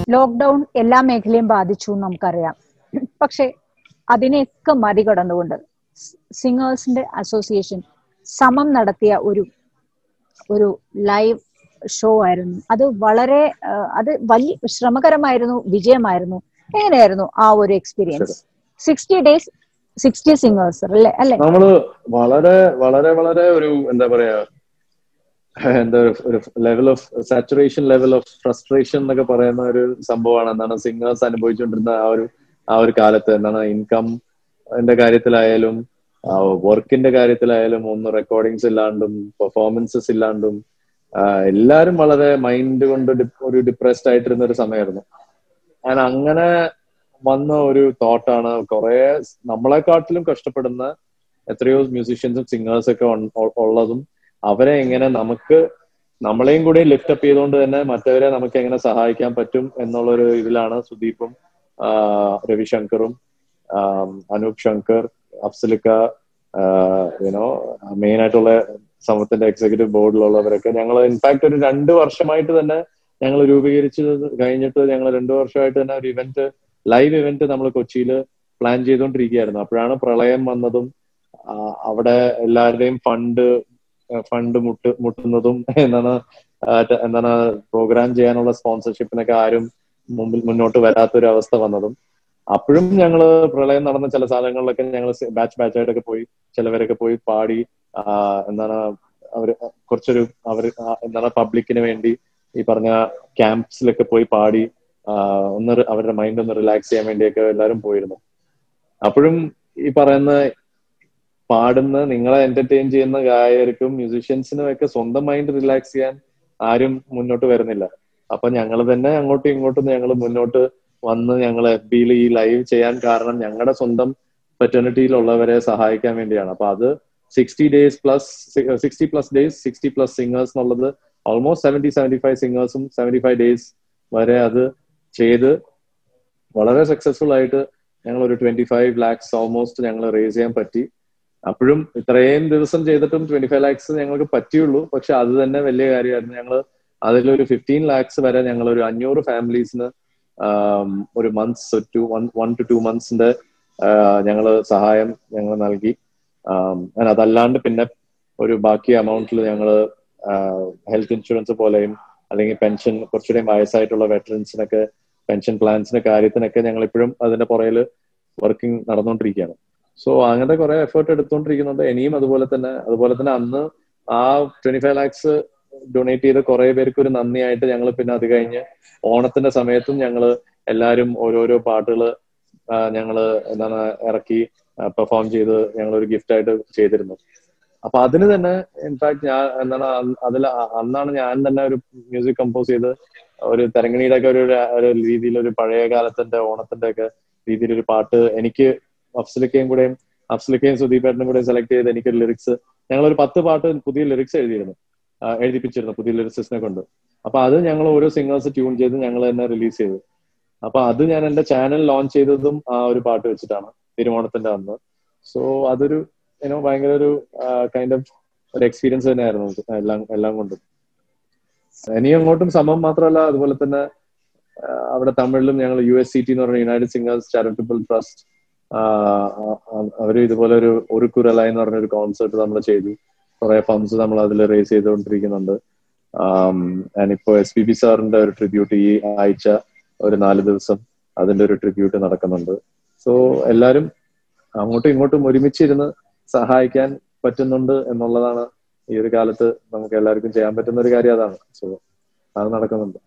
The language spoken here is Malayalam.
ലോക്ക്ഡൌൺ എല്ലാ മേഖലയും ബാധിച്ചു എന്ന് നമുക്കറിയാം പക്ഷെ അതിനെയൊക്കെ മറികടന്നുകൊണ്ട് സിംഗേഴ്സിന്റെ അസോസിയേഷൻ സമം നടത്തിയ ഒരു ഒരു ലൈവ് ഷോ ആയിരുന്നു അത് വളരെ ആ, അത് വലിയ ശ്രമകരമായിരുന്നു വിജയമായിരുന്നു എങ്ങനെയായിരുന്നു ആ ഒരു experience sixty days sixty singers അല്ലേ അല്ലെ നമ്മള് വളരെ വളരെ വളരെ ഒരു എന്താ പറയാ എന്താ ഒരു level of saturation level of frustration എന്നൊക്കെ പറയുന്ന ഒരു സംഭവമാണ് എന്താണ് സിംഗേഴ്സ് അനുഭവിച്ചുകൊണ്ടിരുന്ന ആ ഒരു ആ ഒരു കാലത്ത് എന്താണ് ഇൻകം ന്റെ കാര്യത്തിലായാലും വർക്കിന്റെ കാര്യത്തിലായാലും ഒന്ന് റെക്കോർഡിങ്സ് ഇല്ലാണ്ടും പെർഫോമൻസസ് ഇല്ലാണ്ടും ആ, എല്ലാരും വളരെ മൈൻഡ് കൊണ്ട് ഡി- ഒരു ഡിപ്രസ്ഡ് ആയിട്ടിരുന്ന ഒരു സമയമായിരുന്നു ഞാൻ അങ്ങനെ വന്ന ഒരു തോട്ടാണ് കുറെ നമ്മളെക്കാട്ടിലും കഷ്ടപ്പെടുന്ന എത്രയോ മ്യൂസീഷ്യൻസും സിംഗേഴ്സ് ഒക്കെ ഉൺ- ഉ- ഉള്ളതും അവരെ എങ്ങനെ നമുക്ക് നമ്മളെയും കൂടി ലിഫ്റ്റ് അപ്പ് ചെയ്തുകൊണ്ട് തന്നെ മറ്റവരെ നമുക്ക് എങ്ങനെ സഹായിക്കാൻ പറ്റും എന്നുള്ളൊരു ഇതിലാണ് സുദീപും ആ, രവിശങ്കറും ആം, അനൂപ് ശങ്കർ അഫ്സലിക്ക യുനോ മെയിൻ ആയിട്ടുള്ള സമത്തിന്റെ എക്സിക്യൂട്ടീവ് ബോർഡിലുള്ളവരൊക്കെ ഞങ്ങൾ ഇൻഫാക്ട് ഒരു രണ്ട് വർഷമായിട്ട് തന്നെ ഞങ്ങൾ രൂപീകരിച്ചത് കഴിഞ്ഞിട്ട് ഞങ്ങൾ രണ്ടു വർഷമായിട്ട് തന്നെ ഒരു ഇവന്റ് ലൈവ് ഇവന്റ് നമ്മൾ കൊച്ചിയിൽ പ്ലാൻ ചെയ്തുകൊണ്ടിരിക്കുകയായിരുന്നു അപ്പോഴാണ് പ്രളയം വന്നതും ആ, അവിടെ എല്ലാവരുടെയും ഫണ്ട് ഫണ്ട് മുട്ട് മുട്ടുന്നതും എന്താണ് ആ, ത- എന്താണ് പ്രോഗ്രാം ചെയ്യാനുള്ള സ്പോൺസർഷിപ്പിനൊക്കെ ആരും മുമ്പിൽ മുന്നോട്ട് വരാത്തൊരു അവസ്ഥ വന്നതും അപ്പോഴും ഞങ്ങള് പ്രളയം നടന്ന ചില സ്ഥലങ്ങളിലൊക്കെ ഞങ്ങൾ ബാച്ച് ബാച്ച് ആയിട്ടൊക്കെ പോയി ചിലവരൊക്കെ പോയി പാടി ആ, എന്താണ് അവര് കുറച്ചൊരു അവര് ആ, എന്താണ് പബ്ലിക്കിന് വേണ്ടി ഈ പറഞ്ഞ ക്യാമ്പ്സിലൊക്കെ പോയി പാടി ആ, ഒന്ന് റി- അവരുടെ മൈൻഡ് ഒന്ന് റിലാക്സ് ചെയ്യാൻ വേണ്ടിയൊക്കെ എല്ലാവരും പോയിരുന്നു അപ്പോഴും ഈ പറയുന്ന പാടുന്ന നിങ്ങളെ എന്റർടൈൻ ചെയ്യുന്ന ഗായകർക്കും മ്യൂസീഷ്യൻസിനും ഒക്കെ സ്വന്തം മൈൻഡ് റിലാക്സ് ചെയ്യാൻ ആരും മുന്നോട്ട് വരുന്നില്ല അപ്പൊ ഞങ്ങൾ തന്നെ അങ്ങോട്ടും ഇങ്ങോട്ടും ഞങ്ങൾ മുന്നോട്ട് വന്ന് ഞങ്ങൾ എഫ് ബിയിൽ ഈ ലൈവ് ചെയ്യാൻ കാരണം ഞങ്ങളുടെ സ്വന്തം ഫെറ്റർണിറ്റിയിലുള്ളവരെ സഹായിക്കാൻ വേണ്ടിയാണ് അപ്പൊ അത് sixty days plus sixty plus days sixty plus singers എന്നുള്ളത് ഓൾമോസ്റ്റ് സെവന്റി സെവന്റി ഫൈവ് സിംഗേഴ്സും സെവന്റി ഫൈവ് ഡേയ്സ് വരെ അത് ചെയ്ത് വളരെ സക്സസ്ഫുൾ ആയിട്ട് ഞങ്ങൾ ഒരു ട്വന്റി ഫൈവ് ലാക്സ് ഓൾമോസ്റ്റ് ഞങ്ങൾ റേസ് ചെയ്യാൻ പറ്റി അപ്പോഴും ഇത്രയും ദിവസം ചെയ്തിട്ടും ട്വന്റി ഫൈവ് ലാക്സ് ഞങ്ങൾക്ക് പറ്റിയുള്ളൂ പക്ഷെ അത് തന്നെ വലിയ കാര്യമായിരുന്നു ഞങ്ങൾ അതിലൊരു ഫിഫ്റ്റീൻ ലാക്സ് വരെ ഞങ്ങൾ ഒരു അഞ്ഞൂറ് ഫാമിലീസിന് ഒരു months to one one two two മന്ത്സിന്റെ ഞങ്ങൾ സഹായം ഞങ്ങൾ നൽകി ആം, and അതല്ലാണ്ട് പിന്നെ ഒരു ബാക്കി എമൗണ്ടിൽ ഞങ്ങൾ ഹെൽത്ത് ഇൻഷുറൻസ് പോലെയും അല്ലെങ്കിൽ പെൻഷൻ കുറച്ചുകൂടെ വയസ്സായിട്ടുള്ള വെറ്ററൻസിനൊക്കെ പെൻഷൻ പ്ലാൻസിന്റെ കാര്യത്തിനൊക്കെ ഞങ്ങൾ ഇപ്പോഴും അതിന്റെ പുറകിൽ വർക്കിംഗ് നടന്നുകൊണ്ടിരിക്കുകയാണ് സോ അങ്ങനത്തെ കുറെ എഫേർട്ട് എടുത്തുകൊണ്ടിരിക്കുന്നുണ്ട് ഇനിയും അതുപോലെ തന്നെ അതുപോലെ തന്നെ അന്ന് ആ ട്വന്റി ഫൈവ് ലാക്സ് ഡൊണേറ്റ് ചെയ്ത കുറെ പേർക്ക് ഒരു നന്ദിയായിട്ട് ഞങ്ങൾ പിന്നെ അത് കഴിഞ്ഞ് ഓണത്തിന്റെ സമയത്തും ഞങ്ങൾ എല്ലാവരും ഓരോരോ പാട്ടുകൾ ഞങ്ങൾ എന്താണ് ഇറക്കി പെർഫോം ചെയ്ത് ഞങ്ങൾ ഒരു ഗിഫ്റ്റ് ആയിട്ട് ചെയ്തിരുന്നു അപ്പൊ അതിന് തന്നെ ഇൻഫാക്ട് ഞാൻ എന്താണ് അതിൽ അന്നാണ് ഞാൻ തന്നെ ഒരു മ്യൂസിക് കമ്പോസ് ചെയ്ത് ഒരു തെരങ്ങണിയുടെ ഒക്കെ ഒരു ഒരു രീതിയിൽ ഒരു പഴയ കാലത്തിന്റെ ഓണത്തിന്റെ ഒക്കെ രീതിയിൽ ഒരു പാട്ട് എനിക്ക് അഫ്സലിക്കയും കൂടെയും അഫ്സലിക്കയും സുദീപേട്ടനും കൂടെ സെലക്ട് ചെയ്ത് എനിക്കൊരു ലിറിക്സ് ഞങ്ങൾ ഒരു പത്ത് പാട്ട് പുതിയ ലിറിക്സ് എഴുതിയിരുന്നു ആ, എഴുതിപ്പിച്ചിരുന്നു പുതിയ ലിറിക്സിനെ കൊണ്ട് അപ്പൊ അത് ഞങ്ങൾ ഓരോ സിംഗേഴ്സ് ട്യൂൺ ചെയ്ത് ഞങ്ങൾ തന്നെ റിലീസ് ചെയ്തു അപ്പൊ അത് ഞാൻ എന്റെ ചാനൽ ലോഞ്ച് ചെയ്തതും ആ ഒരു പാട്ട് വെച്ചിട്ടാണ് തിരുവോണത്തിന്റെ അന്ന് സോ അതൊരു യുനോ ഭയങ്കര ഒരു കൈൻഡ് ഓഫ് ഒരു എക്സ്പീരിയൻസ് തന്നെയായിരുന്നു നമുക്ക് എല്ലാം എല്ലാം കൊണ്ടും ഇനി അങ്ങോട്ടും സമം മാത്രമല്ല അതുപോലെ തന്നെ ആ, അവിടെ തമിഴിലും ഞങ്ങൾ യു എസ് സി ടി എന്ന് പറഞ്ഞ യുണൈറ്റഡ് സിംഗേഴ്സ് ചാരിറ്റബിൾ ട്രസ്റ്റ് അവര് ഇതുപോലെ ഒരു ഒരു കുരല എന്ന് പറഞ്ഞ ഒരു കോൺസെർട്ട് നമ്മൾ ചെയ്തു കുറെ ഫണ്ട്സ് നമ്മൾ അതിൽ റേസ് ചെയ്തുകൊണ്ടിരിക്കുന്നുണ്ട് ആൻഡ് ഇപ്പോ എസ് പി ബി സാറിന്റെ ഒരു ട്രിബ്യൂട്ട് ഈ ആഴ്ച ഒരു നാല് ദിവസം അതിന്റെ ഒരു ട്രിബ്യൂട്ട് നടക്കുന്നുണ്ട് സോ എല്ലാരും അങ്ങോട്ടും ഇങ്ങോട്ടും ഒരുമിച്ചിരുന്ന് സഹായിക്കാൻ പറ്റുന്നുണ്ട് എന്നുള്ളതാണ് ഈ ഒരു കാലത്ത് നമുക്ക് എല്ലാവർക്കും ചെയ്യാൻ പറ്റുന്ന ഒരു കാര്യം അതാണ് സോ അത് നടക്കുന്നുണ്ട്